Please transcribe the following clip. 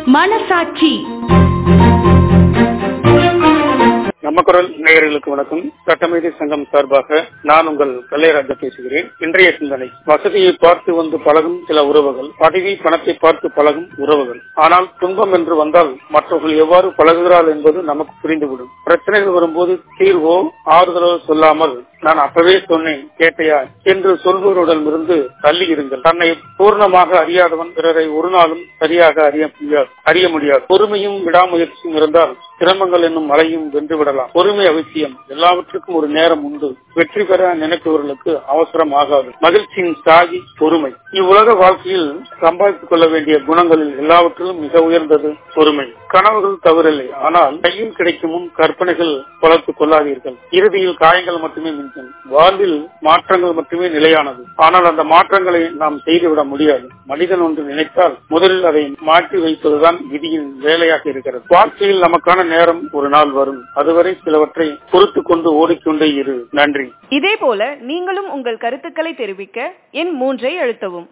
மனசாட்சி நம்ம குரல் நேயர்களுக்கு வணக்கம் சட்டமேதை சங்கம் சார்பாக நான் உங்கள் கல்லையராஜா பேசுகிறேன் இன்றைய சிந்தனை வசதியை பார்த்து வந்து பழகும் சில உறவுகள் பதவி பணத்தை பார்த்து பழகும் உறவுகள் ஆனால் துன்பம் என்று வந்தால் மற்றவர்கள் எவ்வாறு பழகுகிறார்கள் என்பது நமக்கு புரிந்துவிடும் பிரச்சனைகள் வரும்போது தீர்வோ ஆறுதலோ சொல்லாமல் நான் அப்பவே சொன்னேன் கேட்டையா என்று சொல்பவருடன் இருந்து தள்ளி இருங்கள் தன்னை பூர்ணமாக அறியாதவன் பிறரை ஒரு நாளும் சரியாக அறிய முடியாது அறிய முடியாது பொறுமையும் விடாமுயற்சியும் இருந்தால் சிரமங்கள் என்னும் மலையும் வென்று விடலாம் பொறுமை அவசியம் எல்லாவற்றுக்கும் ஒரு நேரம் உண்டு வெற்றி பெற நினைப்பவர்களுக்கு அவசரம் ஆகாது மகிழ்ச்சியின் சாகி பொறுமை இவ்வுலக வாழ்க்கையில் சம்பாதித்துக் கொள்ள வேண்டிய குணங்களில் எல்லாவற்றிலும் மிக உயர்ந்தது பொறுமை கனவுகள் தவறில்லை ஆனால் கையில் கிடைக்கும் முன் கற்பனைகள் வளர்த்துக் கொள்ளாதீர்கள் இறுதியில் காயங்கள் மட்டுமே மிஞ்சும் வாழ்வில் மாற்றங்கள் மட்டுமே நிலையானது ஆனால் அந்த மாற்றங்களை நாம் செய்துவிட முடியாது மனிதன் ஒன்று நினைத்தால் முதலில் அதை மாற்றி வைப்பதுதான் விதியின் வேலையாக இருக்கிறது வாழ்க்கையில் நமக்கான நேரம் ஒரு நாள் வரும் அதுவரை சிலவற்றை பொறுத்து கொண்டு ஓடிக்கொண்டே இரு நன்றி இதே போல நீங்களும் உங்கள் கருத்துக்களை தெரிவிக்க எண் மூன்றை அழுத்தவும்